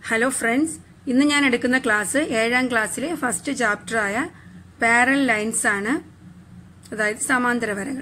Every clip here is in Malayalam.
ഹലോ ഫ്രണ്ട്സ് ഇന്ന് ഞാൻ എടുക്കുന്ന ക്ലാസ് ഏഴാം ക്ലാസ്സിലെ ഫസ്റ്റ് ചാപ്റ്ററായ പാരൽ ലൈൻസ് ആണ് അതായത് സമാന്തര വരകൾ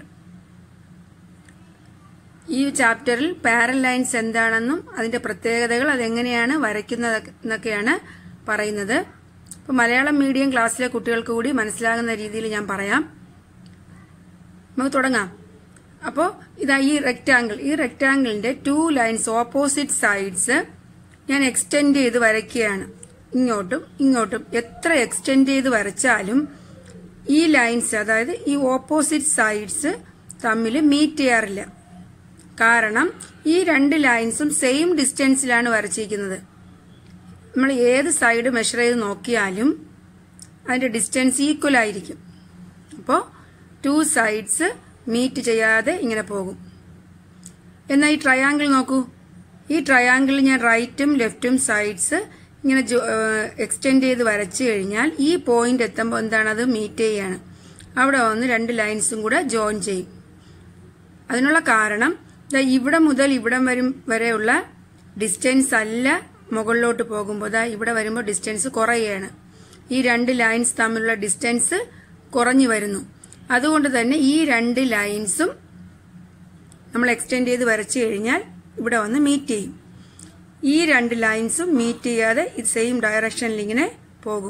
ഈ ചാപ്റ്ററിൽ പാരൽ ലൈൻസ് എന്താണെന്നും അതിന്റെ പ്രത്യേകതകൾ അതെങ്ങനെയാണ് വരയ്ക്കുന്നത് എന്നൊക്കെയാണ് പറയുന്നത് അപ്പോൾ മലയാളം മീഡിയം ക്ലാസ്സിലെ കുട്ടികൾക്ക് കൂടി മനസ്സിലാകുന്ന രീതിയിൽ ഞാൻ പറയാം നമുക്ക് തുടങ്ങാം അപ്പോൾ ഇതാ ഈ റെക്റ്റാങ്കിൾ ഈ റെക്റ്റാങ്കിളിന്റെ ടു ലൈൻസ് ഓപ്പോസിറ്റ് സൈഡ്സ് ഞാൻ എക്സ്റ്റെൻഡ് ചെയ്ത് വരയ്ക്കുകയാണ് ഇങ്ങോട്ടും ഇങ്ങോട്ടും എത്ര എക്സ്റ്റെൻഡ് ചെയ്ത് വരച്ചാലും ഈ ലൈൻസ് അതായത് ഈ ഓപ്പോസിറ്റ് സൈഡ്സ് തമ്മിൽ മീറ്റ് ചെയ്യാറില്ല കാരണം ഈ രണ്ട് ലൈൻസും സെയിം ഡിസ്റ്റൻസിലാണ് വരച്ചിരിക്കുന്നത് നമ്മൾ ഏത് സൈഡ് മെഷർ ചെയ്ത് നോക്കിയാലും അതിന്റെ ഡിസ്റ്റൻസ് ഈക്വൽ ആയിരിക്കും അപ്പോൾ ടു സൈഡ്സ് മീറ്റ് ചെയ്യാതെ ഇങ്ങനെ പോകും എന്നാൽ ഈ ട്രയാങ്കിൾ നോക്കൂ ഈ ട്രയാങ്കിൾ ഞാൻ റൈറ്റും ലെഫ്റ്റും സൈഡ്സ് ഇങ്ങനെ എക്സ്റ്റെൻഡ് ചെയ്ത് വരച്ചു കഴിഞ്ഞാൽ ഈ പോയിന്റ് എത്തുമ്പോൾ എന്താണ് അത് മീറ്റ് ചെയ്യാണ് അവിടെ വന്ന് രണ്ട് ലൈൻസും കൂടെ ജോയിൻ ചെയ്യും അതിനുള്ള കാരണം ദാ ഇവിടെ മുതൽ ഇവിടം വരും വരെയുള്ള ഡിസ്റ്റൻസ് അല്ല മുകളിലോട്ട് പോകുമ്പോൾ ദാ ഇവിടെ വരുമ്പോൾ ഡിസ്റ്റൻസ് കുറയുകയാണ് ഈ രണ്ട് ലൈൻസ് തമ്മിലുള്ള ഡിസ്റ്റൻസ് കുറഞ്ഞു വരുന്നു അതുകൊണ്ട് തന്നെ ഈ രണ്ട് ലൈൻസും നമ്മൾ എക്സ്റ്റെൻഡ് ചെയ്ത് വരച്ചു കഴിഞ്ഞാൽ ഇവിടെ വന്ന് മീറ്റ് ചെയ്യും ഈ രണ്ട് ലൈൻസും മീറ്റ് ചെയ്യാതെ ഇത് സെയിം ഡയറക്ഷനിൽ ഇങ്ങനെ പോകും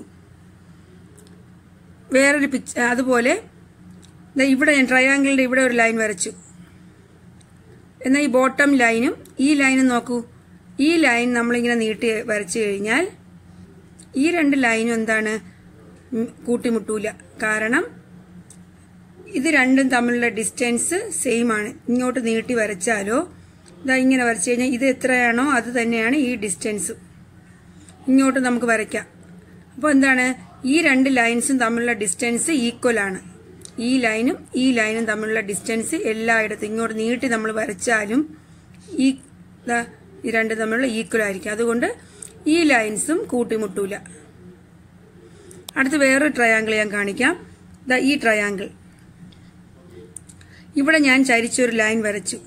വേറൊരു പിക്ചർ അതുപോലെ ദാ ഇവിടെ ഞാൻ ട്രയാങ്കിളിന്റെ ഇവിടെ ഒരു ലൈൻ വരച്ചു എന്നാൽ ഈ ബോട്ടം ലൈനും ഈ ലൈനും നോക്കൂ ഈ ലൈൻ നമ്മളിങ്ങനെ നീട്ടി വരച്ചു കഴിഞ്ഞാൽ ഈ രണ്ട് ലൈനും എന്താണ് ഉം, കൂട്ടിമുട്ടൂല കാരണം ഇത് രണ്ടും തമ്മിലുള്ള ഡിസ്റ്റൻസ് സെയിം ആണ് ഇങ്ങോട്ട് നീട്ടി വരച്ചാലോ ഇതാ ഇങ്ങനെ വരച്ചു കഴിഞ്ഞാൽ ഇത് എത്രയാണോ അത് തന്നെയാണ് ഈ ഡിസ്റ്റൻസ് ഇങ്ങോട്ട് നമുക്ക് വരയ്ക്കാം അപ്പോൾ എന്താണ് ഈ രണ്ട് ലൈൻസും തമ്മിലുള്ള ഡിസ്റ്റൻസ് ഈക്വൽ ആണ് ഈ ലൈനും ഈ ലൈനും തമ്മിലുള്ള ഡിസ്റ്റൻസ് എല്ലായിടത്തും ഇങ്ങോട്ട് നീട്ടി നമ്മൾ വരച്ചാലും ഈ ദാ ഈ രണ്ട് തമ്മിലുള്ള ഈക്വൽ ആയിരിക്കും അതുകൊണ്ട് ഈ ലൈൻസും കൂട്ടിമുട്ടൂല അടുത്ത് വേറൊരു ട്രയാങ്കിൾ ഞാൻ കാണിക്കാം ദാ ഈ ട്രയാങ്കിൾ ഇവിടെ ഞാൻ ചരിച്ചൊരു ലൈൻ വരച്ചു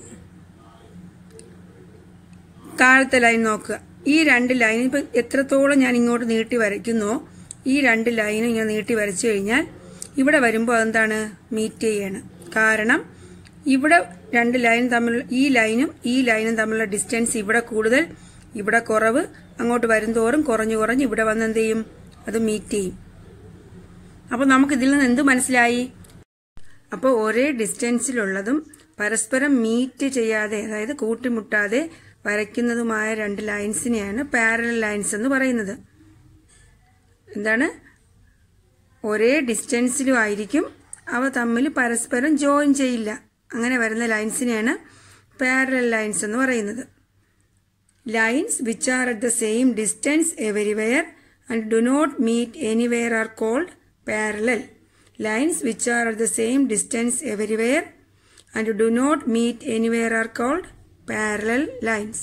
താഴത്തെ ലൈൻ നോക്കുക ഈ രണ്ട് ലൈൻ ഇപ്പൊ എത്രത്തോളം ഞാൻ ഇങ്ങോട്ട് നീട്ടി വരയ്ക്കുന്നോ ഈ രണ്ട് ലൈനും ഇങ്ങനെ നീട്ടി വരച്ചു കഴിഞ്ഞാൽ ഇവിടെ വരുമ്പോൾ അതെന്താണ് മീറ്റ് ചെയ്യാണ് കാരണം ഇവിടെ രണ്ട് ലൈൻ തമ്മിൽ ഈ ലൈനും ഈ ലൈനും തമ്മിലുള്ള ഡിസ്റ്റൻസ് ഇവിടെ കൂടുതൽ ഇവിടെ കുറവ് അങ്ങോട്ട് വരുംതോറും കുറഞ്ഞു കുറഞ്ഞ് ഇവിടെ വന്ന് എന്ത് ചെയ്യും അത് മീറ്റ് ചെയ്യും അപ്പൊ നമുക്ക് ഇതിൽ നിന്ന് എന്ത് മനസ്സിലായി അപ്പോൾ ഒരേ ഡിസ്റ്റൻസിലുള്ളതും പരസ്പരം മീറ്റ് ചെയ്യാതെ അതായത് കൂട്ടിമുട്ടാതെ വരയ്ക്കുന്നതുമായ രണ്ട് ലൈൻസിനെയാണ് പാരലൽ ലൈൻസ് എന്ന് പറയുന്നത് എന്താണ് ഒരേ ഡിസ്റ്റൻസിലും ആയിരിക്കും അവ തമ്മിൽ പരസ്പരം ജോയിൻ ചെയ്യില്ല അങ്ങനെ വരുന്ന ലൈൻസിനെയാണ് പാരലൽ ലൈൻസ് എന്ന് പറയുന്നത് lines which are at the same distance everywhere and do not meet anywhere are called parallel lines which are at the same distance everywhere and do not meet anywhere are called parallel lines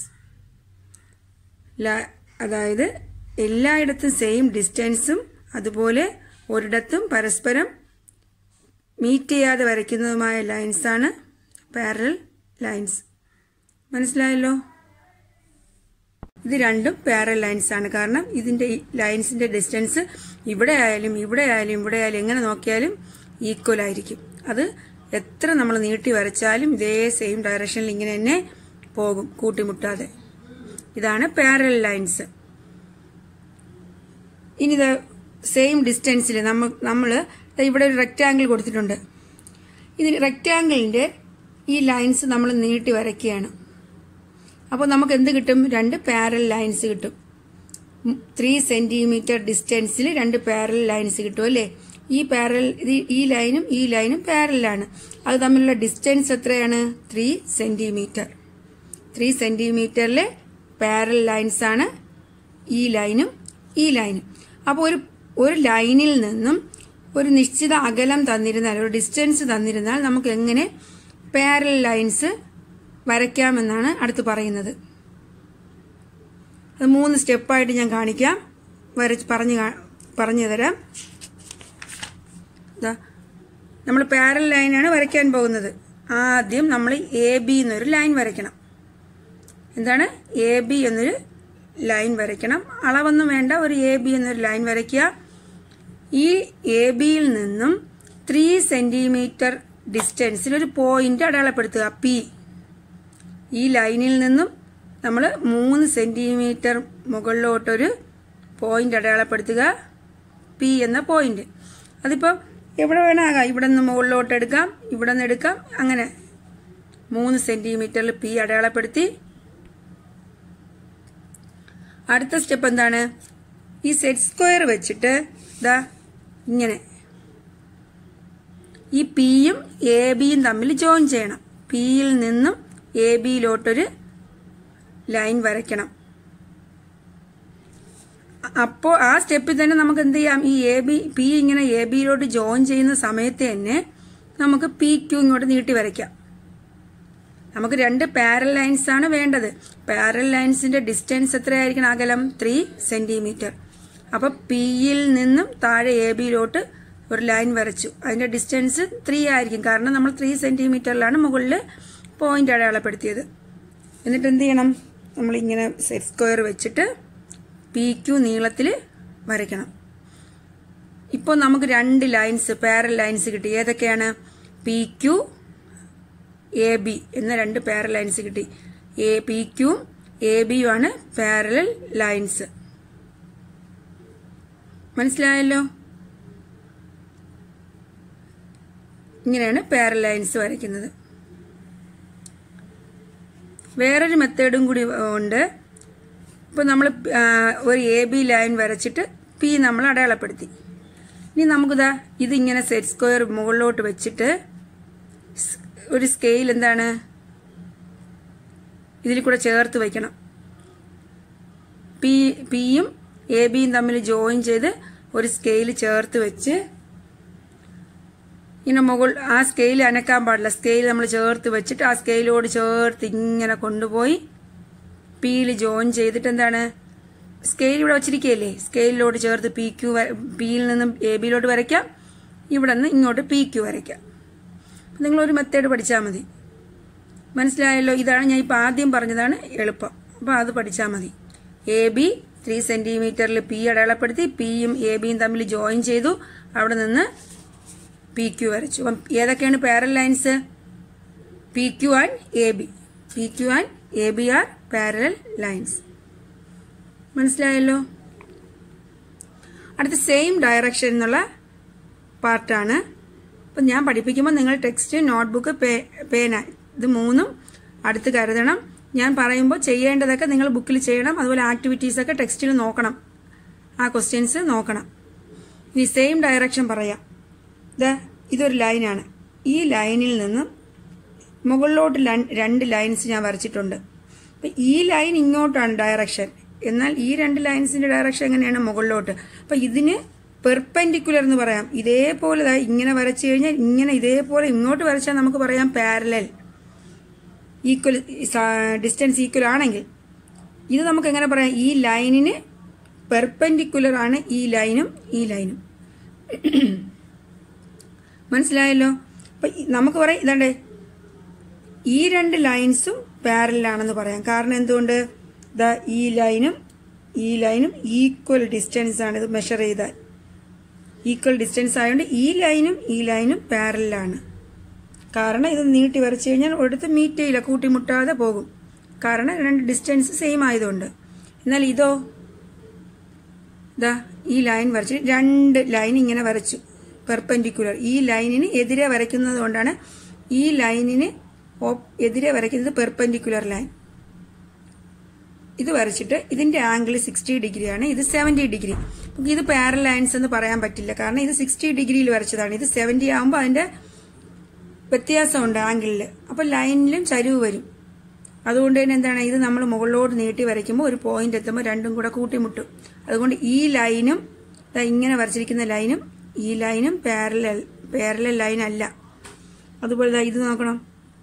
അതായത് എല്ലായിടത്തും സെയിം ഡിസ്റ്റൻസും അതുപോലെ ഒരിടത്തും പരസ്പരം മീറ്റ് ചെയ്യാതെ വരയ്ക്കുന്നതുമായ ലൈൻസാണ് പാരലൽ ലൈൻസ് മനസ്സിലായല്ലോ ഇത് രണ്ടും പാരൽ ലൈൻസ് ആണ് കാരണം ഇതിന്റെ ഈ ലൈൻസിന്റെ ഡിസ്റ്റൻസ് ഇവിടെ ആയാലും ഇവിടെ ആയാലും ഇവിടെ ആയാലും എങ്ങനെ നോക്കിയാലും ഈക്വൽ ആയിരിക്കും അത് എത്ര നമ്മൾ നീട്ടി വരച്ചാലും ഇതേ സെയിം ഡയറക്ഷനിൽ ഇങ്ങനെ തന്നെ പോകും കൂട്ടിമുട്ടാതെ ഇതാണ് പാരൽ ലൈൻസ് ഇനി ഇത് സെയിം ഡിസ്റ്റൻസിൽ നമ്മൾ നമ്മൾ ഇവിടെ ഒരു റെക്റ്റാങ്കിൾ കൊടുത്തിട്ടുണ്ട് ഇതിന് റെക്റ്റാങ്കിളിന്റെ ഈ ലൈൻസ് നമ്മൾ നീട്ടി വരയ്ക്കുകയാണ് അപ്പോൾ നമുക്ക് എന്ത് കിട്ടും രണ്ട് പാരൽ ലൈൻസ് കിട്ടും ത്രീ സെന്റിമീറ്റർ ഡിസ്റ്റൻസിൽ രണ്ട് പാരൽ ലൈൻസ് കിട്ടും അല്ലേ ഈ പാരൽ ഈ ലൈനും ഈ ലൈനും പാരലാണ് അത് തമ്മിലുള്ള ഡിസ്റ്റൻസ് എത്രയാണ് ത്രീ സെന്റിമീറ്റർ ത്രീ സെന്റിമീറ്ററിലെ പാരൽ ലൈൻസ് ആണ് ഈ ലൈനും ഈ ലൈനും അപ്പോൾ ഒരു ഒരു ലൈനിൽ നിന്നും ഒരു നിശ്ചിത അകലം തന്നിരുന്നാൽ ഒരു ഡിസ്റ്റൻസ് തന്നിരുന്നാൽ നമുക്ക് എങ്ങനെ പാരൽ ലൈൻസ് വരയ്ക്കാമെന്നാണ് അടുത്ത് പറയുന്നത് അത് മൂന്ന് സ്റ്റെപ്പായിട്ട് ഞാൻ കാണിക്കാം വരച്ച് പറഞ്ഞു പറഞ്ഞു തരാം നമ്മൾ പാരൽ ലൈനാണ് വരയ്ക്കാൻ പോകുന്നത് ആദ്യം നമ്മൾ എ ബി എന്നൊരു ലൈൻ വരയ്ക്കണം എന്താണ് എ ബി എന്നൊരു ലൈൻ വരയ്ക്കണം അളവൊന്നും വേണ്ട ഒരു എ ബി എന്നൊരു ലൈൻ വരയ്ക്കുക ഈ എ ബിയിൽ നിന്നും ത്രീ സെന്റിമീറ്റർ ഡിസ്റ്റൻസിൽ ഒരു പോയിന്റ് അടയാളപ്പെടുത്തുക പി ഈ ലൈനിൽ നിന്നും നമ്മൾ മൂന്ന് സെന്റിമീറ്റർ മുകളിലോട്ടൊരു പോയിന്റ് അടയാളപ്പെടുത്തുക പി എന്ന പോയിന്റ് അതിപ്പോൾ എവിടെ വേണമാകാം ഇവിടെ നിന്ന് മുകളിലോട്ട് എടുക്കാം ഇവിടെ നിന്ന് എടുക്കാം അങ്ങനെ മൂന്ന് സെന്റിമീറ്ററിൽ പി അടയാളപ്പെടുത്തി അടുത്ത സ്റ്റെപ്പ് എന്താണ് ഈ സെറ്റ് സ്ക്വയർ വെച്ചിട്ട് ഇതാ ഇങ്ങനെ ഈ പിയും എ ബിയും തമ്മിൽ ജോയിൻ ചെയ്യണം പിയിൽ നിന്നും എ ബിയിലോട്ടൊരു ലൈൻ വരയ്ക്കണം അപ്പോൾ ആ സ്റ്റെപ്പിൽ തന്നെ നമുക്ക് എന്ത് ചെയ്യാം ഈ എ ബി പി ഇങ്ങനെ എ ബിയിലോട്ട് ജോയിൻ ചെയ്യുന്ന സമയത്ത് തന്നെ നമുക്ക് പി ക്യൂ ഇങ്ങോട്ട് നീട്ടി വരയ്ക്കാം നമുക്ക് രണ്ട് പാരൽ ലൈൻസ് ആണ് വേണ്ടത് പാരൽ ലൈൻസിന്റെ ഡിസ്റ്റൻസ് എത്രയായിരിക്കണം അകലം ത്രീ സെന്റിമീറ്റർ അപ്പൊ പിയിൽ നിന്നും താഴെ എ ബിയിലോട്ട് ഒരു ലൈൻ വരച്ചു അതിന്റെ ഡിസ്റ്റൻസ് ത്രീ ആയിരിക്കും കാരണം നമ്മൾ ത്രീ സെന്റിമീറ്ററിലാണ് മുകളിൽ പോയിന്റ് അടയാളപ്പെടുത്തിയത് എന്നിട്ട് എന്ത് ചെയ്യണം നമ്മൾ ഇങ്ങനെ സെറ്റ് സ്ക്വയർ വെച്ചിട്ട് പി ക്യു നീളത്തിൽ വരയ്ക്കണം ഇപ്പോൾ നമുക്ക് രണ്ട് ലൈൻസ് പാരൽ ലൈൻസ് കിട്ടി ഏതൊക്കെയാണ് പി ക്യു എ ബി എന്ന രണ്ട് പാരൽ ലൈൻസ് കിട്ടി എ പി ക്യു എ ബിയും ആണ് പാരലൽ ലൈൻസ് മനസ്സിലായല്ലോ ഇങ്ങനെയാണ് പാരൽ ലൈൻസ് വരയ്ക്കുന്നത് വേറൊരു മെത്തേഡും കൂടി ഉണ്ട് ഇപ്പോൾ നമ്മൾ ഒരു എ ബി ലൈൻ വരച്ചിട്ട് പി നമ്മൾ അടയാളപ്പെടുത്തി ഇനി നമുക്കിതാ ഇതിങ്ങനെ സെറ്റ് സ്ക്വയർ മുകളിലോട്ട് വെച്ചിട്ട് സ്- ഒരു സ്കെയിൽ എന്താണ് ഇതിൽ കൂടെ ചേർത്ത് വയ്ക്കണം പി പിയും എ ബിയും തമ്മിൽ ജോയിൻ ചെയ്ത് ഒരു സ്കെയിൽ ചേർത്ത് വെച്ച് ഇങ്ങനെ മുകൾ ആ സ്കെയിൽ അനക്കാൻ പാടില്ല സ്കെയിൽ നമ്മൾ ചേർത്ത് വെച്ചിട്ട് ആ സ്കെയിലോട് ചേർത്ത് ഇങ്ങനെ കൊണ്ടുപോയി പിയിൽ ജോയിൻ ചെയ്തിട്ട് എന്താണ് സ്കെയിൽ ഇവിടെ വെച്ചിരിക്കുകയല്ലേ സ്കെയിലിലോട്ട് ചേർത്ത് പി ക്യു പിയിൽ നിന്നും എ ബിയിലോട്ട് വരയ്ക്കാം ഇവിടെ നിന്ന് ഇങ്ങോട്ട് പി ക്യു വരയ്ക്കാം അപ്പം നിങ്ങളൊരു മെത്തേഡ് പഠിച്ചാൽ മതി മനസ്സിലായല്ലോ ഇതാണ് ഞാൻ ഇപ്പോൾ ആദ്യം പറഞ്ഞതാണ് എളുപ്പം അപ്പോൾ അത് പഠിച്ചാൽ മതി എ ബി ത്രീ സെന്റിമീറ്ററിൽ പി അടയാളപ്പെടുത്തി പിയും എ ബിയും തമ്മിൽ ജോയിൻ ചെയ്തു അവിടെ നിന്ന് പി ക്യു വരച്ചു അപ്പം ഏതൊക്കെയാണ് parallel lines P Q and A B P Q and A B are parallel lines മനസ്സിലായല്ലോ അടുത്ത സെയിം ഡയറക്ഷൻ എന്നുള്ള പാർട്ടാണ് അപ്പം ഞാൻ പഠിപ്പിക്കുമ്പോൾ നിങ്ങൾ ടെക്സ്റ്റ് നോട്ട്ബുക്ക് പേ പേന ഇത് മൂന്നും അടുത്ത് കരുതണം ഞാൻ പറയുമ്പോൾ ചെയ്യേണ്ടതൊക്കെ നിങ്ങൾ ബുക്കിൽ ചെയ്യണം അതുപോലെ ആക്ടിവിറ്റീസ് ഒക്കെ ടെക്സ്റ്റിൽ നോക്കണം ആ ക്വസ്റ്റ്യൻസ് നോക്കണം ഇനി സെയിം ഡയറക്ഷൻ പറയാം ദാ ഇതൊരു ലൈനാണ് ഈ ലൈനിൽ നിന്നും മുകളിലോട്ട് ലൻ- രണ്ട് ലൈൻസ് ഞാൻ വരച്ചിട്ടുണ്ട് അപ്പം ഈ ലൈൻ ഇങ്ങോട്ടാണ് ഡയറക്ഷൻ എന്നാൽ ഈ രണ്ട് ലൈൻസിന്റെ ഡയറക്ഷൻ എങ്ങനെയാണ് മുകളിലോട്ട് അപ്പം ഇതിന് പെർപെൻഡിക്കുലർ എന്ന് പറയാം ഇതേപോലെ ദാ ഇങ്ങനെ വരച്ചു കഴിഞ്ഞാൽ ഇങ്ങനെ ഇതേപോലെ ഇങ്ങോട്ട് വരച്ചാൽ നമുക്ക് പറയാം പാരലൽ ഈക്വൽ ഡിസ്റ്റൻസ് ഈക്വൽ ആണെങ്കിൽ ഇത് നമുക്ക് എങ്ങനെ പറയാം ഈ ലൈനിന് പെർപെൻഡിക്കുലർ ആണ് ഈ ലൈനും ഈ ലൈനും മനസ്സിലായല്ലോ അപ്പൊ ഈ- നമുക്ക് പറയാം ഇതാണ്ടേ ഈ രണ്ട് ലൈൻസും പാരലാണെന്ന് പറയാം കാരണം എന്തുകൊണ്ട് ദാ ഈ ലൈനും ഈ ലൈനും ഈക്വൽ ഡിസ്റ്റൻസ് ആണ് ഇത് മെഷർ ചെയ്താൽ ഈക്വൽ ഡിസ്റ്റൻസ് ആയതുകൊണ്ട് ഈ ലൈനും ഈ ലൈനും പാരലാണ് കാരണം ഇത് നീട്ടി വരച്ചു കഴിഞ്ഞാൽ ഒരിടത്ത് മീറ്റ് ചെയ്യില്ല കൂട്ടിമുട്ടാതെ പോകും കാരണം രണ്ട് ഡിസ്റ്റൻസ് സെയിം ആയതുകൊണ്ട് എന്നാൽ ഇതോ ദാ ഈ ലൈൻ വരച്ച് രണ്ട് ലൈൻ ഇങ്ങനെ വരച്ചു പെർപെൻഡിക്കുലർ ഈ ലൈനിന് എതിരെ വരയ്ക്കുന്നത് കൊണ്ടാണ് ഈ ലൈനിന് ഓപ്പ്- എതിരെ വരയ്ക്കുന്നത് പെർപെൻഡിക്കുലർ ലൈൻ ഇത് വരച്ചിട്ട് ഇതിന്റെ ആംഗിൾ സിക്സ്റ്റി ഡിഗ്രിയാണ് ഇത് സെവന്റി ഡിഗ്രി നമുക്ക് ഇത് പാരൽ ലൈൻസ് എന്ന് പറയാൻ പറ്റില്ല കാരണം ഇത് സിക്സ്റ്റി ഡിഗ്രിയിൽ വരച്ചതാണ് ഇത് സെവന്റി ആകുമ്പോൾ അതിന്റെ വ്യത്യാസമുണ്ട് ആംഗിളിൽ അപ്പൊ ലൈനിലും ചരിവ് വരും അതുകൊണ്ട് തന്നെ എന്താണ് ഇത് നമ്മൾ മുകളിലോട്ട് നീട്ടി വരയ്ക്കുമ്പോൾ ഒരു പോയിന്റ് എത്തുമ്പോൾ രണ്ടും കൂടെ കൂട്ടിമുട്ടും അതുകൊണ്ട് ഈ ലൈനും ദാ ഇങ്ങനെ വരച്ചിരിക്കുന്ന ലൈനും ഈ ലൈനും പാരലൽ പാരലൽ ലൈൻ അല്ല അതുപോലെ ദാ ഇത് നോക്കണം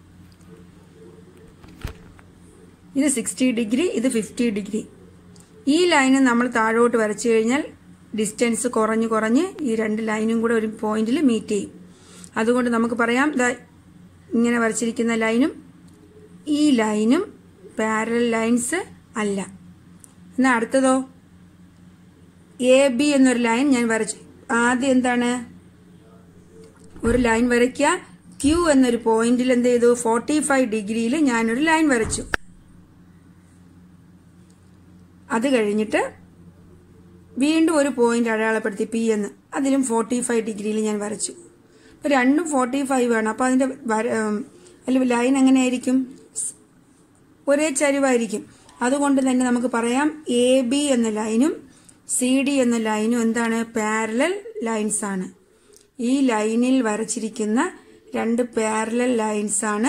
ഇത് സിക്സ്റ്റി ഡിഗ്രി ഇത് ഫിഫ്റ്റി ഡിഗ്രി ഈ ലൈന് നമ്മൾ താഴോട്ട് വരച്ചു കഴിഞ്ഞാൽ ഡിസ്റ്റൻസ് കുറഞ്ഞ് കുറഞ്ഞ് ഈ രണ്ട് ലൈനും കൂടെ ഒരു പോയിന്റിൽ മീറ്റ് ചെയ്യും അതുകൊണ്ട് നമുക്ക് പറയാം ദാ ഇങ്ങനെ വരച്ചിരിക്കുന്ന ലൈനും ഈ ലൈനും പാരൽ ലൈൻസ് അല്ല എന്നാൽ അടുത്തതോ എ ബി എന്നൊരു ലൈൻ ഞാൻ വരച്ചു ആദ്യം എന്താണ് ഒരു ലൈൻ വരയ്ക്കുക ക്യൂ എന്നൊരു പോയിന്റിൽ എന്ത് ചെയ്തു ഫോർട്ടി ഫൈവ് ഡിഗ്രിയിൽ ഞാനൊരു ലൈൻ വരച്ചു അത് കഴിഞ്ഞിട്ട് വീണ്ടും ഒരു പോയിന്റ് അടയാളപ്പെടുത്തി പി എന്ന് അതിലും ഫോർട്ടി ഫൈവ് ഡിഗ്രിയിൽ ഞാൻ വരച്ചു ഇപ്പൊ രണ്ടും ഫോർട്ടി ഫൈവ് ആണ് അപ്പൊ അതിന്റെ വര- ഉം, അല്ലെങ്കിൽ ലൈൻ എങ്ങനെയായിരിക്കും സ്- ഒരേ ചരിവായിരിക്കും അതുകൊണ്ട് തന്നെ നമുക്ക് പറയാം എ ബി എന്ന ലൈനും സി ഡി എന്ന ലൈനും എന്താണ് പാരലൽ ലൈൻസ് ആണ് ഈ ലൈനിൽ വരച്ചിരിക്കുന്ന രണ്ട് പാരലൽ ലൈൻസ് ആണ്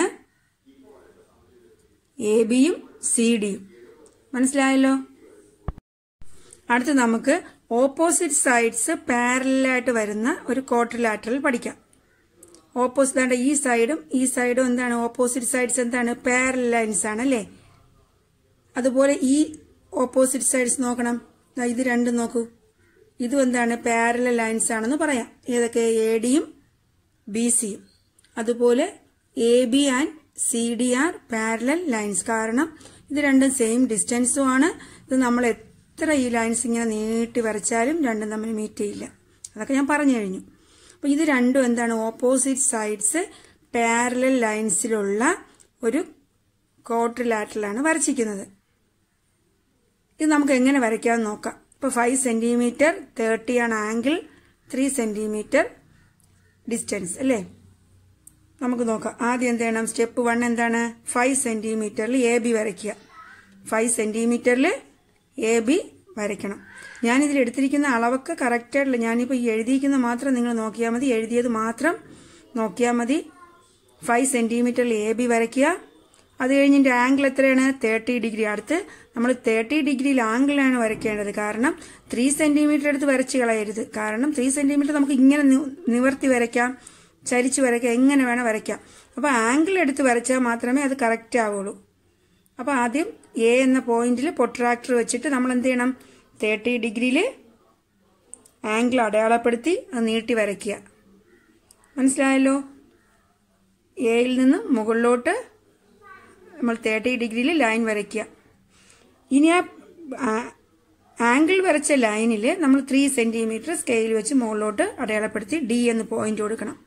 എ ബിയും സി ഡിയും മനസ്സിലായല്ലോ അടുത്ത് നമുക്ക് ഓപ്പോസിറ്റ് സൈഡ്സ് പാരലായിട്ട് വരുന്ന ഒരു ക്വാർട്ടർലാറ്ററൽ പഠിക്കാം ഓപ്പോസിറ്റ് ആണ് ഈ സൈഡും ഈ സൈഡും എന്താണ് ഓപ്പോസിറ്റ് സൈഡ്സ് എന്താണ് പാരൽ ലൈൻസ് ആണ് അല്ലേ അതുപോലെ ഈ ഓപ്പോസിറ്റ് സൈഡ്സ് നോക്കണം ദാ ഇത് രണ്ടും നോക്കൂ ഇതും എന്താണ് പാരലൽ ലൈൻസ് ആണെന്ന് പറയാം ഏതൊക്കെ എ ഡിയും ബി സിയും അതുപോലെ A B and C D are parallel lines കാരണം ഇത് രണ്ടും സെയിം ഡിസ്റ്റൻസും ആണ് ഇത് നമ്മൾ എത്ര ഈ ലൈൻസ് ഇങ്ങനെ നീട്ടി വരച്ചാലും രണ്ടും തമ്മിൽ മീറ്റ് ചെയ്യില്ല അതൊക്കെ ഞാൻ പറഞ്ഞു കഴിഞ്ഞു അപ്പൊ ഇത് രണ്ടും എന്താണ് ഓപ്പോസിറ്റ് സൈഡ്സ് പാരലൽ ലൈൻസിലുള്ള ഒരു കോട്രിലാറ്ററിലാണ് വരച്ചിരിക്കുന്നത് ഇത് നമുക്ക് എങ്ങനെ വരയ്ക്കാമെന്ന് നോക്കാം ഇപ്പൊ ഫൈവ് സെന്റിമീറ്റർ തേർട്ടി ആണ് ആംഗിൾ ത്രീ സെന്റിമീറ്റർ ഡിസ്റ്റൻസ് അല്ലേ നമുക്ക് നോക്കാം ആദ്യം എന്ത് ചെയ്യണം സ്റ്റെപ്പ് വൺ എന്താണ് ഫൈവ് സെന്റിമീറ്ററിൽ എ ബി വരയ്ക്കുക ഫൈവ് സെന്റിമീറ്ററിൽ എ ബി വരയ്ക്കണം ഞാനിതിൽ എടുത്തിരിക്കുന്ന അളവൊക്കെ കറക്റ്റായിട്ടില്ല ഞാനിപ്പോൾ ഈ എഴുതിയിരിക്കുന്ന മാത്രം നിങ്ങൾ നോക്കിയാൽ മതി എഴുതിയത് മാത്രം നോക്കിയാൽ മതി ഫൈവ് സെന്റിമീറ്ററിൽ എ ബി വരയ്ക്കുക അത് കഴിഞ്ഞിട്ട് ആംഗിൾ എത്രയാണ് തേർട്ടി ഡിഗ്രി അടുത്ത് നമ്മൾ തേർട്ടി ഡിഗ്രിയിൽ ആംഗിളാണ് വരയ്ക്കേണ്ടത് കാരണം ത്രീ സെന്റിമീറ്റർ എടുത്ത് വരച്ച് കളയരുത് കാരണം ത്രീ സെന്റിമീറ്റർ നമുക്ക് ഇങ്ങനെ നി- നിവർത്തി വരയ്ക്കാം ചരിച്ച് വരയ്ക്കാം എങ്ങനെ വേണം വരയ്ക്കാം അപ്പോൾ ആംഗിൾ എടുത്ത് വരച്ചാൽ മാത്രമേ അത് കറക്റ്റ് ആവുള്ളൂ അപ്പോൾ ആദ്യം എ എന്ന പോയിന്റിൽ പൊട്രാക്ടർ വെച്ചിട്ട് നമ്മൾ എന്ത് ചെയ്യണം തേർട്ടി ഡിഗ്രിയിൽ ആംഗിൾ അടയാളപ്പെടുത്തി അത് നീട്ടി വരയ്ക്കുക മനസ്സിലായല്ലോ എയിൽ നിന്ന് മുകളിലോട്ട് നമ്മൾ തേർട്ടി ഡിഗ്രിയിൽ ലൈൻ വരയ്ക്കുക ഇനി ആ ആംഗിൾ വരച്ച ലൈനിൽ നമ്മൾ ത്രീ സെന്റിമീറ്റർ സ്കെയിൽ വെച്ച് മുകളിലോട്ട് അടയാളപ്പെടുത്തി ഡി എന്ന് പോയിന്റ് കൊടുക്കണം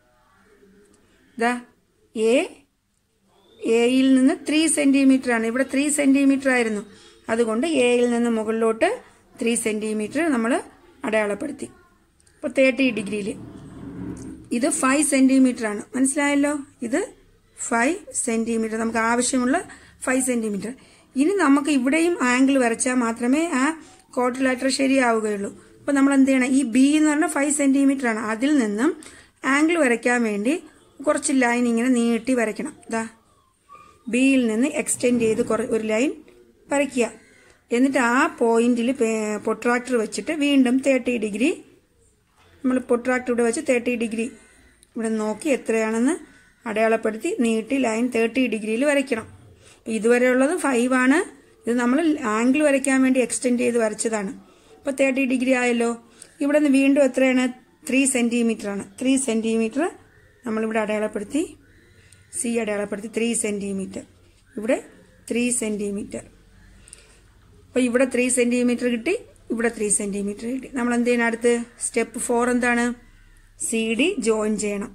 ദാ എ എയിൽ നിന്ന് ത്രീ സെന്റിമീറ്റർ ആണ് ഇവിടെ ത്രീ സെന്റിമീറ്റർ ആയിരുന്നു അതുകൊണ്ട് എയിൽ നിന്ന് മുകളിലോട്ട് ത്രീ സെന്റിമീറ്റർ നമ്മൾ അടയാളപ്പെടുത്തി അപ്പോൾ തേർട്ടി ഡിഗ്രിയിൽ ഇത് ഫൈവ് സെന്റിമീറ്റർ ആണ് മനസ്സിലായല്ലോ ഇത് ഫൈവ് സെന്റിമീറ്റർ നമുക്ക് ആവശ്യമുള്ള ഫൈവ് സെന്റിമീറ്റർ ഇനി നമുക്ക് ഇവിടെയും ആംഗിൾ വരച്ചാൽ മാത്രമേ ആ കോട്ടിലാറ്റർ ശരിയാവുകയുള്ളൂ അപ്പൊ നമ്മൾ എന്ത് ചെയ്യണം ഈ ബി എന്ന് പറഞ്ഞാൽ ഫൈവ് സെന്റിമീറ്റർ ആണ് അതിൽ നിന്നും ആംഗിൾ വരയ്ക്കാൻ വേണ്ടി കുറച്ച് ലൈൻ ഇങ്ങനെ നീട്ടി വരയ്ക്കണം ദാ ബിയിൽ നിന്ന് എക്സ്റ്റെൻഡ് ചെയ്ത് കുറ- ഒരു ലൈൻ വരയ്ക്കുക എന്നിട്ട് ആ പോയിന്റിൽ പൊട്രാക്ടർ വെച്ചിട്ട് വീണ്ടും തേർട്ടി ഡിഗ്രി നമ്മൾ പൊട്രാക്ടർ ഇവിടെ വെച്ച് തേർട്ടി ഡിഗ്രി ഇവിടെ നോക്കി എത്രയാണെന്ന് അടയാളപ്പെടുത്തി നീട്ടി ലൈൻ തേർട്ടി ഡിഗ്രിയിൽ വരയ്ക്കണം അപ്പോൾ ഇതുവരെയുള്ളത് ഫൈവ് ആണ് ഇത് നമ്മൾ ആംഗിൾ വരയ്ക്കാൻ വേണ്ടി എക്സ്റ്റെൻഡ് ചെയ്ത് വരച്ചതാണ് അപ്പോൾ തേർട്ടി ഡിഗ്രി ആയല്ലോ ഇവിടെ നിന്ന് വീണ്ടും എത്രയാണ് ത്രീ സെന്റിമീറ്റർ ആണ് ത്രീ സെന്റിമീറ്റർ നമ്മളിവിടെ അടയാളപ്പെടുത്തി സി അടയാളപ്പെടുത്തി ത്രീ സെന്റിമീറ്റർ ഇവിടെ ത്രീ സെന്റിമീറ്റർ അപ്പോൾ ഇവിടെ ത്രീ സെന്റിമീറ്റർ കിട്ടി ഇവിടെ ത്രീ സെന്റിമീറ്റർ കിട്ടി നമ്മൾ എന്ത് ചെയ്യണം അടുത്ത് സ്റ്റെപ്പ് ഫോർ എന്താണ് സി ഡി ജോയിൻ ചെയ്യണം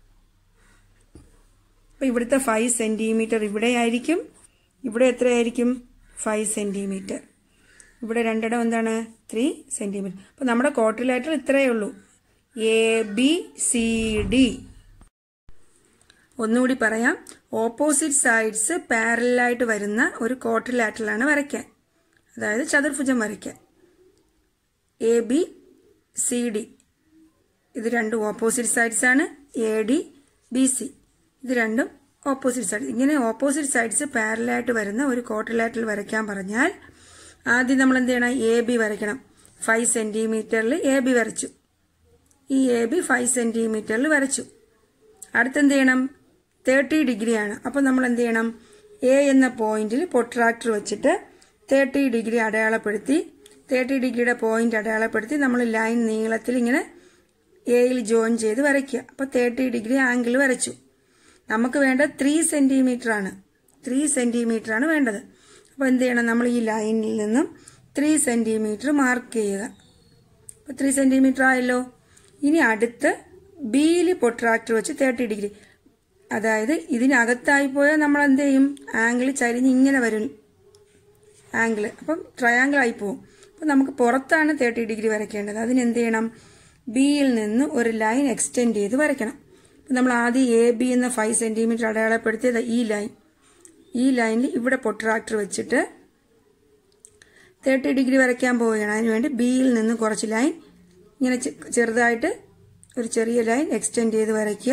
അപ്പോൾ ഇവിടുത്തെ ഫൈവ് സെന്റിമീറ്റർ ഇവിടെ ആയിരിക്കും ഇവിടെ എത്രയായിരിക്കും ഫൈവ് സെന്റിമീറ്റർ ഇവിടെ രണ്ടിടം എന്താണ് ത്രീ സെന്റിമീറ്റർ അപ്പോൾ നമ്മുടെ കോട്ടിലാറ്റർ ഇത്രയേ ഉള്ളൂ എ ബി സി ഡി ഒന്നുകൂടി പറയാം ഓപ്പോസിറ്റ് സൈഡ്സ് പാരലായിട്ട് വരുന്ന ഒരു കോട്ടിലാറ്ററിലാണ് വരയ്ക്കാൻ അതായത് ചതുർഭുജം വരയ്ക്കാൻ എ ബി സി ഡി ഇത് രണ്ടും ഓപ്പോസിറ്റ് സൈഡ്സ് ആണ് എ ഡി ബി സി ഇത് രണ്ടും ഓപ്പോസിറ്റ് സൈഡ് ഇങ്ങനെ ഓപ്പോസിറ്റ് സൈഡ്സ് പാരലായിട്ട് വരുന്ന ഒരു കോട്ടിലാറ്ററിൽ വരയ്ക്കാൻ പറഞ്ഞാൽ ആദ്യം നമ്മൾ എന്ത് ചെയ്യണം എ ബി വരയ്ക്കണം ഫൈവ് സെന്റിമീറ്ററിൽ എ ബി വരച്ചു ഈ എ ബി ഫൈവ് സെന്റിമീറ്ററിൽ വരച്ചു അടുത്തെന്ത് ചെയ്യണം തേർട്ടി ഡിഗ്രിയാണ് അപ്പോൾ നമ്മൾ എന്ത് ചെയ്യണം എ എന്ന പോയിന്റിൽ പൊട്രാക്ടർ വെച്ചിട്ട് തേർട്ടി ഡിഗ്രി അടയാളപ്പെടുത്തി തേർട്ടി ഡിഗ്രിയുടെ പോയിന്റ് അടയാളപ്പെടുത്തി നമ്മൾ ലൈൻ നീളത്തിൽ ഇങ്ങനെ എയിൽ ജോയിൻ ചെയ്ത് വരയ്ക്കുക അപ്പോൾ തേർട്ടി ഡിഗ്രി ആംഗിൾ വരച്ചു നമുക്ക് വേണ്ട ത്രീ സെന്റിമീറ്റർ ആണ് ത്രീ സെന്റിമീറ്റർ ആണ് വേണ്ടത് അപ്പോൾ എന്ത് ചെയ്യണം നമ്മൾ ഈ ലൈനിൽ നിന്നും ത്രീ സെന്റിമീറ്റർ മാർക്ക് ചെയ്യുക അപ്പോൾ ത്രീ സെന്റിമീറ്റർ ആയല്ലോ ഇനി അടുത്ത് ബിയിൽ പൊട്രാക്ടർ വെച്ച് തേർട്ടി ഡിഗ്രി അതായത് ഇതിനകത്തായി പോയാൽ നമ്മൾ എന്ത് ചെയ്യും ആംഗിൾ ചരിഞ്ഞ് ഇങ്ങനെ വരും ആംഗിൾ അപ്പം ട്രയാങ്കിൾ ആയി പോകും അപ്പം നമുക്ക് പുറത്താണ് തേർട്ടി ഡിഗ്രി വരയ്ക്കേണ്ടത് അതിന് എന്ത് ചെയ്യണം ബിയിൽ നിന്ന് ഒരു ലൈൻ എക്സ്റ്റെൻഡ് ചെയ്ത് വരയ്ക്കണം അപ്പം നമ്മൾ ആദ്യം എ ബി എന്ന ഫൈവ് സെന്റിമീറ്റർ അടയാളപ്പെടുത്തിയത് ഈ ലൈൻ ഈ ലൈനിൽ ഇവിടെ പൊട്രാക്ടർ വെച്ചിട്ട് തേർട്ടി ഡിഗ്രി വരയ്ക്കാൻ പോവുകയാണ് അതിനുവേണ്ടി ബിയിൽ നിന്ന് കുറച്ച് ലൈൻ ഇങ്ങനെ ചെ- ചെറുതായിട്ട് ഒരു ചെറിയ ലൈൻ എക്സ്റ്റെൻഡ് ചെയ്ത് വരയ്ക്കുക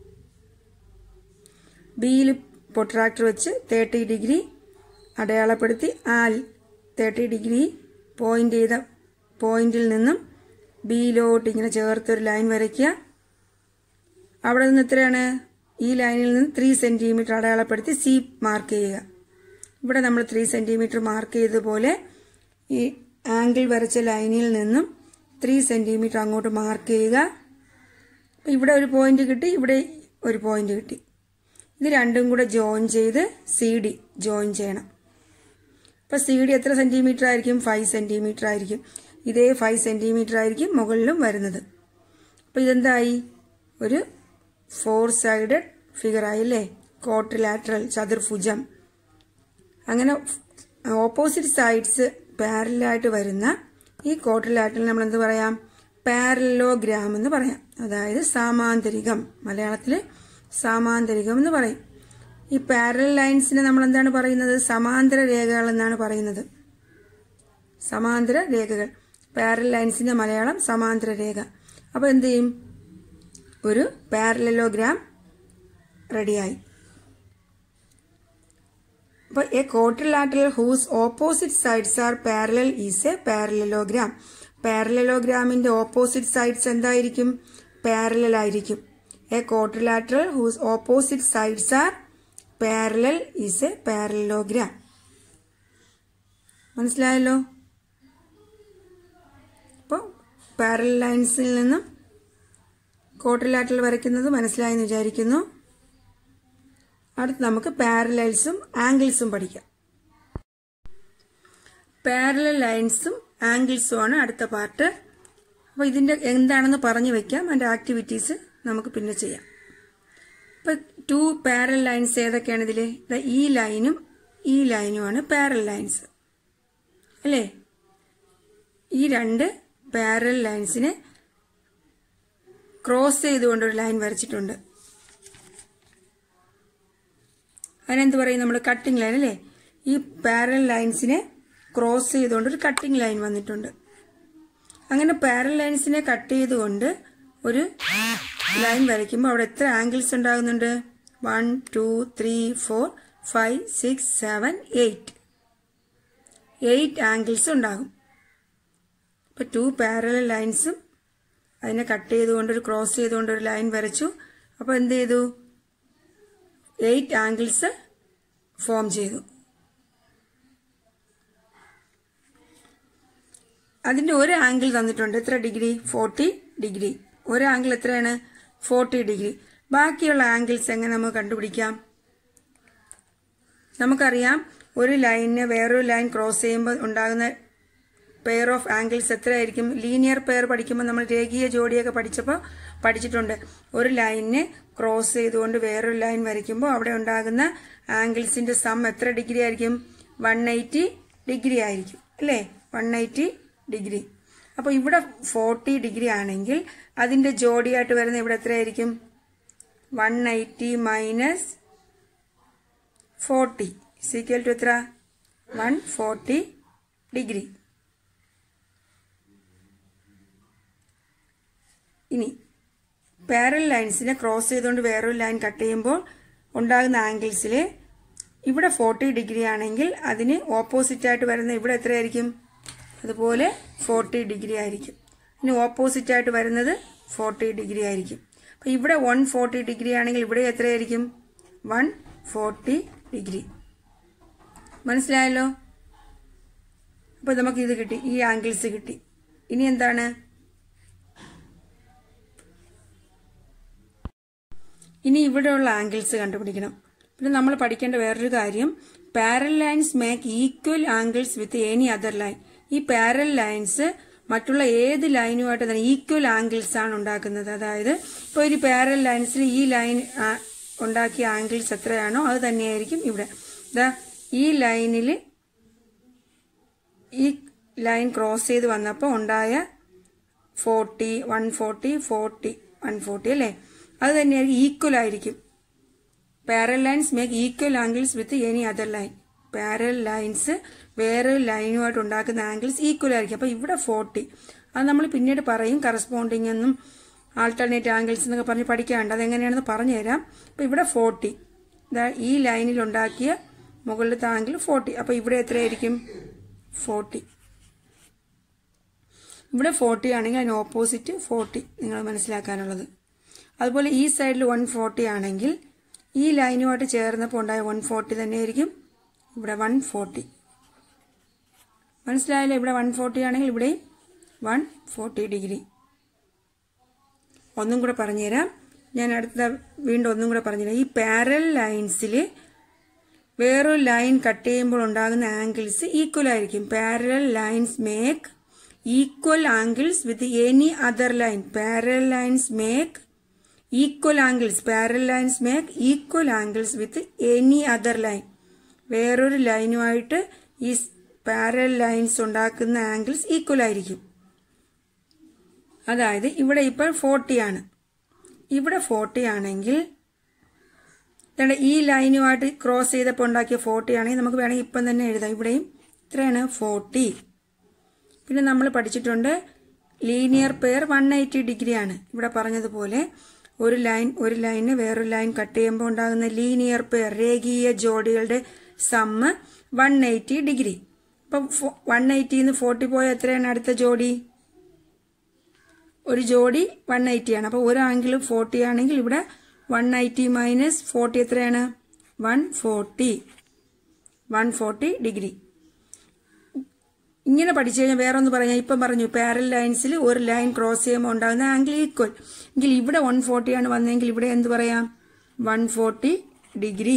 ബിയിൽ പൊട്രാക്ടർ വെച്ച് തേർട്ടി ഡിഗ്രി അടയാളപ്പെടുത്തി ആ തേർട്ടി ഡിഗ്രി പോയിന്റ് ചെയ്ത പോയിന്റിൽ നിന്നും ബിയിലോട്ട് ഇങ്ങനെ ചേർത്തൊരു ലൈൻ വരയ്ക്കുക അവിടെ നിന്ന് എത്രയാണ് ഈ ലൈനിൽ നിന്ന് ത്രീ സെന്റിമീറ്റർ അടയാളപ്പെടുത്തി സി മാർക്ക് ചെയ്യുക ഇവിടെ നമ്മൾ ത്രീ സെന്റിമീറ്റർ മാർക്ക് ചെയ്തതുപോലെ ഈ ആംഗിൾ വരച്ച ലൈനിൽ നിന്നും ത്രീ സെന്റിമീറ്റർ അങ്ങോട്ട് മാർക്ക് ചെയ്യുക അപ്പൊ ഇവിടെ ഒരു പോയിന്റ് കിട്ടി ഇവിടെ ഒരു പോയിന്റ് കിട്ടി ഇത് രണ്ടും കൂടെ ജോയിൻ ചെയ്ത് സി ഡി ജോയിൻ ചെയ്യണം അപ്പൊ സി ഡി എത്ര സെന്റിമീറ്റർ ആയിരിക്കും ഫൈവ് സെന്റിമീറ്റർ ആയിരിക്കും ഇതേ ഫൈവ് സെന്റിമീറ്റർ ആയിരിക്കും മുകളിലും വരുന്നത് അപ്പൊ ഇതെന്തായി ഒരു ഫോർ സൈഡഡ് ഫിഗർ ആയില്ലേ കോട്രിലാറ്ററൽ ചതുർഭുജം അങ്ങനെ ഓപ്പോസിറ്റ് സൈഡ്സ് പാരലായിട്ട് വരുന്ന ഈ കോട്രിലാറ്ററൽ നമ്മൾ എന്ത് പറയാം പാരലോഗ്രാം എന്ന് പറയാം അതായത് സാമാന്തരികം മലയാളത്തിൽ സാമാന്തരികം എന്ന് പറയും ഈ പാരൽ ലൈൻസിനെ നമ്മൾ എന്താണ് പറയുന്നത് സമാന്തര രേഖകൾ എന്നാണ് പറയുന്നത് സമാന്തര രേഖകൾ പാരൽ ലൈൻസിന്റെ മലയാളം സമാന്തര രേഖ അപ്പൊ എന്ത് ചെയ്യും ഒരു പാരലലോഗ്രാം റെഡിയായി അപ്പോൾ a quadrilateral whose opposite sides are parallel is a parallelogram പാരലലോഗ്രാമിന്റെ ഓപ്പോസിറ്റ് സൈഡ്സ് എന്തായിരിക്കും പാരലൽ ആയിരിക്കും a quadrilateral whose opposite sides are parallel is a parallelogram മനസ്സിലായല്ലോ അപ്പോൾ പാരലൽ ലൈൻസിൽ നിന്നും കോട്രിലാറ്ററൽ വരയ്ക്കുന്നത് മനസ്സിലായെന്ന് വിചാരിക്കുന്നു അടുത്ത് നമുക്ക് പാരലൽസും ആംഗിൾസും പഠിക്കാം പാരലൽ ലൈൻസും ആംഗിൾസും ആണ് അടുത്ത പാർട്ട് അപ്പോൾ ഇതിന്റെ എന്താണെന്ന് പറഞ്ഞു വെക്കാം അതിന്റെ ആക്ടിവിറ്റീസ് നമുക്ക് പിന്നെ ചെയ്യാം ഇപ്പൊ ടു പാരൽ ലൈൻസ് ഏതൊക്കെയാണ് ഇതില് ദാ ഈ ലൈനും ഈ ലൈനുമാണ് പാരൽ ലൈൻസ് അല്ലേ ഈ രണ്ട് പാരൽ ലൈൻസിനെ ക്രോസ് ചെയ്തുകൊണ്ട് ഒരു ലൈൻ വരച്ചിട്ടുണ്ട് അതിനെന്ത് പറയും നമ്മൾ കട്ടിംഗ് ലൈൻ അല്ലേ ഈ പാരൽ ലൈൻസിനെ ക്രോസ് ചെയ്തുകൊണ്ട് ഒരു കട്ടിംഗ് ലൈൻ വന്നിട്ടുണ്ട് അങ്ങനെ പാരൽ ലൈൻസിനെ കട്ട് ചെയ്തുകൊണ്ട് ഒരു ലൈൻ വരയ്ക്കുമ്പോൾ അവിടെ എത്ര ആംഗിൾസ് ഉണ്ടാകുന്നുണ്ട് one two three four five six seven eight eight angles ഉണ്ടാകും ഇപ്പൊ ടു പാരലൽ ലൈൻസും അതിനെ കട്ട് ചെയ്തുകൊണ്ട് ഒരു ക്രോസ് ചെയ്തുകൊണ്ട് ഒരു ലൈൻ വരച്ചു അപ്പോൾ എന്ത് ചെയ്തു എയ്റ്റ് ആംഗിൾസ് ഫോം ചെയ്തു അതിന്റെ ഒരു ആംഗിൾ തന്നിട്ടുണ്ട് എത്ര ഡിഗ്രി ഫോർട്ടി ഡിഗ്രി ഒരു ആംഗിൾ എത്രയാണ് ഫോർട്ടി ഡിഗ്രി ബാക്കിയുള്ള ആംഗിൾസ് എങ്ങനെ നമുക്ക് കണ്ടുപിടിക്കാം നമുക്കറിയാം ഒരു ലൈനിനെ വേറൊരു ലൈൻ ക്രോസ് ചെയ്യുമ്പോൾ ഉണ്ടാകുന്ന പെയർ ഓഫ് ആംഗിൾസ് എത്രയായിരിക്കും ലീനിയർ പെയർ പഠിക്കുമ്പോൾ നമ്മൾ രേഖീയ ജോഡിയൊക്കെ പഠിച്ചപ്പോൾ പഠിച്ചിട്ടുണ്ട് ഒരു ലൈനിനെ ക്രോസ് ചെയ്തുകൊണ്ട് വേറൊരു ലൈൻ വരയ്ക്കുമ്പോൾ അവിടെ ഉണ്ടാകുന്ന ആംഗിൾസിന്റെ സം എത്ര ഡിഗ്രി ആയിരിക്കും വൺ എയ്റ്റി ഡിഗ്രി ആയിരിക്കും അല്ലേ വൺ എയ്റ്റി ഡിഗ്രി അപ്പോൾ ഇവിടെ ഫോർട്ടി ഡിഗ്രി ആണെങ്കിൽ അതിന്റെ ജോഡിയായിട്ട് വരുന്ന ഇവിടെ എത്രയായിരിക്കും one eighty minus forty equal to എത്ര വൺ ഫോർട്ടി ഡിഗ്രി ഇനി പാരൽ ലൈൻസിനെ ക്രോസ് ചെയ്തുകൊണ്ട് വേറൊരു ലൈൻ കട്ട് ചെയ്യുമ്പോൾ ഉണ്ടാകുന്ന ആംഗിൾസിൽ ഇവിടെ ഫോർട്ടി ഡിഗ്രി ആണെങ്കിൽ അതിന് ഓപ്പോസിറ്റ് ആയിട്ട് വരുന്ന ഇവിടെ എത്രയായിരിക്കും അതുപോലെ ഫോർട്ടി ഡിഗ്രി ആയിരിക്കും ഇനി ഓപ്പോസിറ്റ് ആയിട്ട് വരുന്നത് ഫോർട്ടി ഡിഗ്രി ആയിരിക്കും അപ്പോൾ ഇവിടെ വൺ ഫോർട്ടി ഡിഗ്രി ആണെങ്കിൽ ഇവിടെ എത്രയായിരിക്കും വൺ ഫോർട്ടി ഡിഗ്രി മനസ്സിലായല്ലോ അപ്പോൾ നമുക്ക് ഇത് കിട്ടി ഈ ആംഗിൾസ് കിട്ടി ഇനി എന്താണ് ഇനി ഇവിടെയുള്ള ആംഗിൾസ് കണ്ടുപിടിക്കണം പിന്നെ നമ്മൾ പഠിക്കേണ്ട വേറൊരു കാര്യം parallel lines make equal angles with any other line ഈ പാരൽ ലൈൻസ് മറ്റുള്ള ഏത് ലൈനുമായിട്ട് തന്നെ ഈക്വൽ ആംഗിൾസ് ആണ് ഉണ്ടാക്കുന്നത് അതായത് ഇപ്പോൾ ഒരു പാരൽ ലൈൻസിൽ ഈ ലൈൻ ഉണ്ടാക്കിയ ആംഗിൾസ് എത്രയാണോ അത് തന്നെയായിരിക്കും ഇവിടെ ദാ ഈ ലൈനിൽ ഈ ലൈൻ ക്രോസ് ചെയ്ത് വന്നപ്പോൾ ഉണ്ടായ forty one forty forty one forty അല്ലേ അത് തന്നെയായിരിക്കും ഈക്വൽ ആയിരിക്കും parallel lines make equal angles with any other line parallel lines വേറെ ലൈനുമായിട്ട് ഉണ്ടാക്കുന്ന ആംഗിൾസ് ഈക്വൽ ആയിരിക്കും അപ്പോൾ ഇവിടെ ഫോർട്ടി അത് നമ്മൾ പിന്നീട് പറയും കറസ്പോണ്ടിങ് എന്നും ആൾട്ടർനേറ്റ് ആംഗിൾസ് എന്നൊക്കെ പറഞ്ഞ് പഠിക്കാറുണ്ട് അതെങ്ങനെയാണെന്ന് പറഞ്ഞു തരാം അപ്പോൾ ഇവിടെ ഫോർട്ടി ഈ ലൈനിൽ ഉണ്ടാക്കിയ മുകളിലത്തെ ആംഗിൾ ഫോർട്ടി അപ്പോൾ ഇവിടെ എത്രയായിരിക്കും ഫോർട്ടി ഇവിടെ ഫോർട്ടി ആണെങ്കിൽ അതിന് ഓപ്പോസിറ്റ് ഫോർട്ടി നിങ്ങൾ മനസ്സിലാക്കാനുള്ളത് അതുപോലെ ഈ സൈഡിൽ വൺ ഫോർട്ടി ആണെങ്കിൽ ഈ ലൈനുമായിട്ട് ചേർന്നപ്പോൾ ഉണ്ടായ വൺ ഫോർട്ടി തന്നെയായിരിക്കും ഇവിടെ വൺ ഫോർട്ടി മനസ്സിലായല്ലോ ഇവിടെ വൺ ഫോർട്ടി ആണെങ്കിൽ ഇവിടെ വൺ ഫോർട്ടി ഡിഗ്രി ഒന്നും കൂടെ പറഞ്ഞുതരാം ഞാൻ അടുത്ത വീണ്ടും ഒന്നും കൂടെ പറഞ്ഞുതരാം ഈ പാരൽ ലൈൻസിൽ വേറൊരു ലൈൻ കട്ട് ചെയ്യുമ്പോൾ ഉണ്ടാകുന്ന ആംഗിൾസ് ഈക്വൽ ആയിരിക്കും parallel lines make equal angles with any other line parallel lines make equal angles parallel lines make equal angles with any other line വേറൊരു ലൈനുമായിട്ട് ഈ പാരൽ ലൈൻസ് ഉണ്ടാക്കുന്ന ആംഗിൾസ് ഈക്വൽ ആയിരിക്കും അതായത് ഇവിടെ ഇപ്പോൾ ഫോർട്ടി ആണ് ഇവിടെ ഫോർട്ടി ആണെങ്കിൽ ഈ ലൈനുമായിട്ട് ക്രോസ് ചെയ്തപ്പോൾ ഉണ്ടാക്കിയ ഫോർട്ടി ആണെങ്കിൽ നമുക്ക് വേണമെങ്കിൽ ഇപ്പം തന്നെ എഴുതാം ഇവിടെയും ഇത്രയാണ് ഫോർട്ടി പിന്നെ നമ്മൾ പഠിച്ചിട്ടുണ്ട് ലീനിയർ പെയർ വൺ എയ്റ്റി ഡിഗ്രിയാണ് ഇവിടെ പറഞ്ഞതുപോലെ ഒരു ലൈൻ ഒരു ലൈന് വേറൊരു ലൈൻ കട്ട് ചെയ്യുമ്പോൾ ഉണ്ടാകുന്ന ലീനിയർ പെയർ രേഖീയ ജോഡികളുടെ സമ്മ് വൺ എയ്റ്റി ഡിഗ്രി ഇപ്പം വൺ എയ്റ്റിന്ന് ഫോർട്ടി പോയ എത്രയാണ് അടുത്ത ജോഡി ഒരു ജോഡി വൺ എയ്റ്റി ആണ് അപ്പോൾ ഒരു ആംഗിൾ ഫോർട്ടി ആണെങ്കിൽ ഇവിടെ വൺ എയ്റ്റി മൈനസ് ഫോർട്ടി എത്രയാണ് one forty one forty degree ഇങ്ങനെ പഠിച്ചു കഴിഞ്ഞാൽ വേറെ ഒന്ന് പറഞ്ഞാൽ ഇപ്പം പറഞ്ഞു പാരൽ ലൈൻസിൽ ഒരു ലൈൻ ക്രോസ് ചെയ്യുമ്പോൾ ഉണ്ടാകുന്ന ആംഗിൾ ഈക്വൽ എങ്കിൽ ഇവിടെ വൺ ഫോർട്ടി ആണ് വന്നതെങ്കിൽ ഇവിടെ എന്ത് പറയാം one forty degree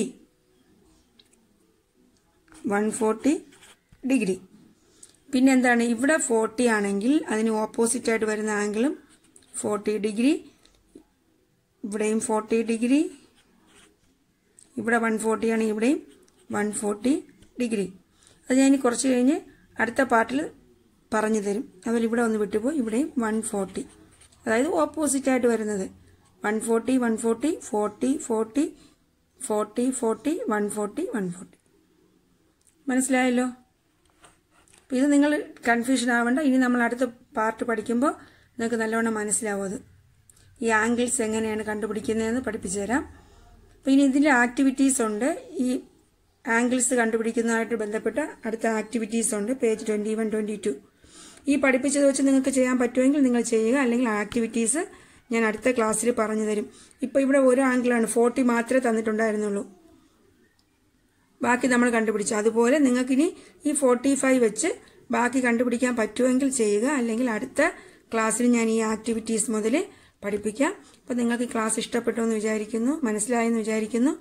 one forty degree പിന്നെ എന്താണ് ഇവിടെ ഫോർട്ടി ആണെങ്കിൽ അതിന് ഓപ്പോസിറ്റ് ആയിട്ട് വരുന്ന ആംഗിളും ഫോർട്ടി ഡിഗ്രി ഇവിടെയും ഫോർട്ടി ഡിഗ്രി ഇവിടെ വൺ ഫോർട്ടി ആണെങ്കിൽ ഇവിടെയും വൺ ഫോർട്ടി ഡിഗ്രി അത് ഞാൻ കുറച്ച് കഴിഞ്ഞ് അടുത്ത പാർട്ടിൽ പറഞ്ഞു തരും അതുപോലെ ഇവിടെ ഒന്ന് വിട്ടുപോയി ഇവിടെയും വൺ ഫോർട്ടി അതായത് ഓപ്പോസിറ്റ് ആയിട്ട് വരുന്നത് one forty one forty forty forty forty forty one forty one forty മനസ്സിലായല്ലോ അപ്പോൾ ഇത് നിങ്ങൾ കൺഫ്യൂഷൻ ആവേണ്ട ഇനി നമ്മൾ അടുത്ത പാർട്ട് പഠിക്കുമ്പോൾ നിങ്ങൾക്ക് നല്ലവണ്ണം മനസ്സിലാവും അത് ഈ ആംഗിൾസ് എങ്ങനെയാണ് കണ്ടുപിടിക്കുന്നതെന്ന് പഠിപ്പിച്ചു തരാം അപ്പോൾ ഇനി ഇതിൻ്റെ ആക്ടിവിറ്റീസ് ഉണ്ട് ഈ ആംഗിൾസ് കണ്ടുപിടിക്കുന്നതുമായിട്ട് ബന്ധപ്പെട്ട അടുത്ത ആക്ടിവിറ്റീസ് ഉണ്ട് page twenty one twenty two ഈ പഠിപ്പിച്ചത് വെച്ച് നിങ്ങൾക്ക് ചെയ്യാൻ പറ്റുമെങ്കിൽ നിങ്ങൾ ചെയ്യുക അല്ലെങ്കിൽ ആക്ടിവിറ്റീസ് ഞാൻ അടുത്ത ക്ലാസ്സിൽ പറഞ്ഞു തരും ഇപ്പോൾ ഇവിടെ ഒരു ആംഗിളാണ് ഫോർട്ടി മാത്രമേ തന്നിട്ടുണ്ടായിരുന്നുള്ളൂ ബാക്കി നമ്മൾ കണ്ടുപിടിച്ചു അതുപോലെ നിങ്ങൾക്കിനി ഈ ഫോർട്ടി ഫൈവ് വെച്ച് ബാക്കി കണ്ടുപിടിക്കാൻ പറ്റുമെങ്കിൽ ചെയ്യുക അല്ലെങ്കിൽ അടുത്ത ക്ലാസ്സിൽ ഞാൻ ഈ ആക്ടിവിറ്റീസ് മുതൽ പഠിപ്പിക്കാം അപ്പോൾ നിങ്ങൾക്ക് ഈ ക്ലാസ് ഇഷ്ടപ്പെട്ടു എന്ന് വിചാരിക്കുന്നു മനസ്സിലായെന്ന് വിചാരിക്കുന്നു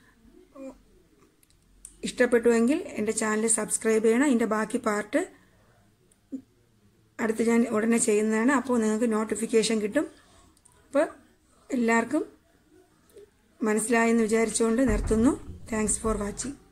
ഇഷ്ടപ്പെട്ടുവെങ്കിൽ എൻ്റെ ചാനൽ സബ്സ്ക്രൈബ് ചെയ്യണം ഇതിൻ്റെ ബാക്കി പാർട്ട് അടുത്ത് ഞാൻ ഉടനെ ചെയ്യുന്നതാണ് അപ്പോൾ നിങ്ങൾക്ക് നോട്ടിഫിക്കേഷൻ കിട്ടും അപ്പോൾ എല്ലാവർക്കും മനസ്സിലായെന്ന് വിചാരിച്ചുകൊണ്ട് നിർത്തുന്നു താങ്ക്സ് ഫോർ വാച്ചിങ്